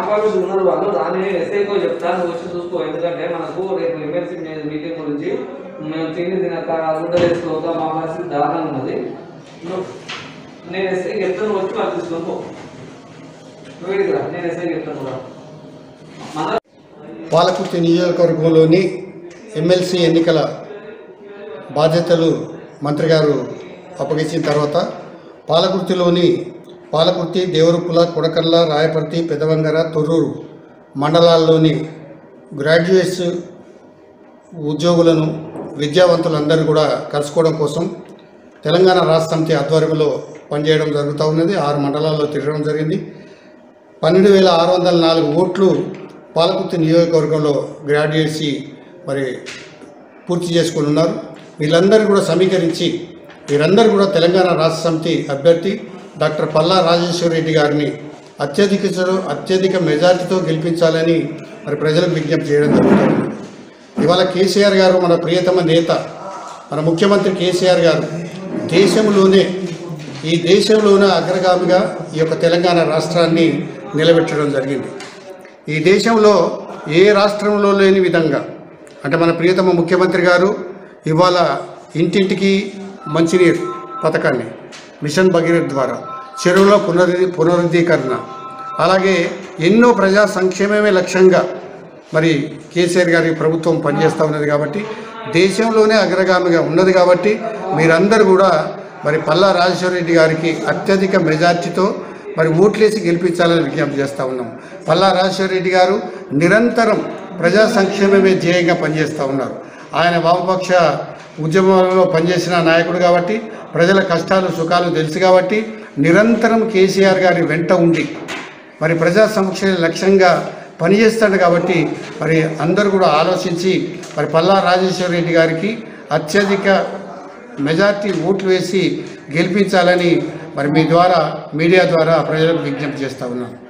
office ఉన్నారు వాళ్ళు దాన్ని ఎస్ఐకో చెప్తాను వచ్చి చూసుకో ఎందుకంటే మనకు రేపు ఎమ్మెల్సీ మీటింగ్ గురించి మేము తిండి తినక గుడ్డ వేసుకోక మా పరిస్థితి దారుణంగా ఉన్నది నువ్వు- నేను ఎస్ఐకి చెప్తాను వచ్చి వాళ్ళు తీసుకొని పో నువ్వు ఇక్కడికి రా నేను ఎస్ఐకి చెప్తాను రా మన పాలకుర్తి నియోజకవర్గంలోని ఎమ్మెల్సీ ఎన్నికల బాధ్యతలు మంత్రి గారు అప్పగించిన తర్వాత పాలకుర్తిలోని పాలకుర్తి దేవరుపుల కొడకర్ల రాయపర్తి పెదవంగర తొర్రూరు మండలాల్లోని గ్రాడ్యుయేట్స్ ఉద్యోగులను విద్యావంతులందరూ కూడా కలుసుకోవడం కోసం తెలంగాణ రాష్ట్ర సమితి ఆధ్వర్యంలో పనిచేయడం జరుగుతూ ఉన్నది ఆరు మండలాల్లో తిరగడం జరిగింది పన్నెండు వేల ఆరు వందల నాలుగు ఓట్లు పాలకుర్తి నియోజకవర్గంలో గ్రాడ్యుయేట్స్ మరి పూర్తి చేసుకొని ఉన్నారు వీళ్ళందరూ కూడా సమీకరించి వీరందరూ కూడా తెలంగాణ రాష్ట్ర సమితి అభ్యర్థి డాక్టర్ పల్లా రాజేశ్వర రెడ్డి గారిని అత్యధిక అత్యధిక మెజార్టీతో గెలిపించాలని మరి ప్రజలకు విజ్ఞప్తి చేయడం జరుగుతుంది ఇవాళ కేసీఆర్ గారు మన ప్రియతమ నేత మన ముఖ్యమంత్రి కేసీఆర్ గారు దేశంలోనే ఈ దేశంలోనే అగ్రగామిగా ఈ యొక్క తెలంగాణ రాష్ట్రాన్ని నిలబెట్టడం జరిగింది ఈ దేశంలో ఏ రాష్ట్రంలో లేని విధంగా అంటే మన ప్రియతమ ముఖ్యమంత్రి గారు ఇవాళ ఇంటింటికి మంచినీరు పథకాన్ని మిషన్ భగీరథ్ ద్వారా చెరువుల పునరుద్ధి పునరుద్ధీకరణ అలాగే ఎన్నో ప్రజా సంక్షేమమే లక్ష్యంగా మరి కేసీఆర్ గారి ప్రభుత్వం పనిచేస్తూ ఉన్నది కాబట్టి దేశంలోనే అగ్రగామిగా ఉన్నది కాబట్టి మీరందరూ కూడా మరి పల్లా రాజేశ్వర రెడ్డి గారికి అత్యధిక మెజార్టీతో మరి ఓట్లేసి గెలిపించాలని విజ్ఞప్తి చేస్తూ ఉన్నాం పల్లా రాజేశ్వర రెడ్డి గారు నిరంతరం ప్రజా సంక్షేమమే ధ్యేయంగా పనిచేస్తూ ఉన్నారు ఆయన వామపక్ష ఉద్యమంలో పనిచేసిన నాయకుడు కాబట్టి ప్రజల కష్టాలు సుఖాలు తెలుసు కాబట్టి నిరంతరం కేసీఆర్ గారి వెంట ఉండి మరి ప్రజా సంక్షేమ లక్ష్యంగా పనిచేస్తాడు కాబట్టి మరి అందరూ కూడా ఆలోచించి మరి పల్లా రాజేశ్వర రెడ్డి గారికి అత్యధిక మెజార్టీ ఓట్లు వేసి గెలిపించాలని మరి మీ ద్వారా మీడియా ద్వారా ప్రజలకు విజ్ఞప్తి చేస్తా ఉన్నాను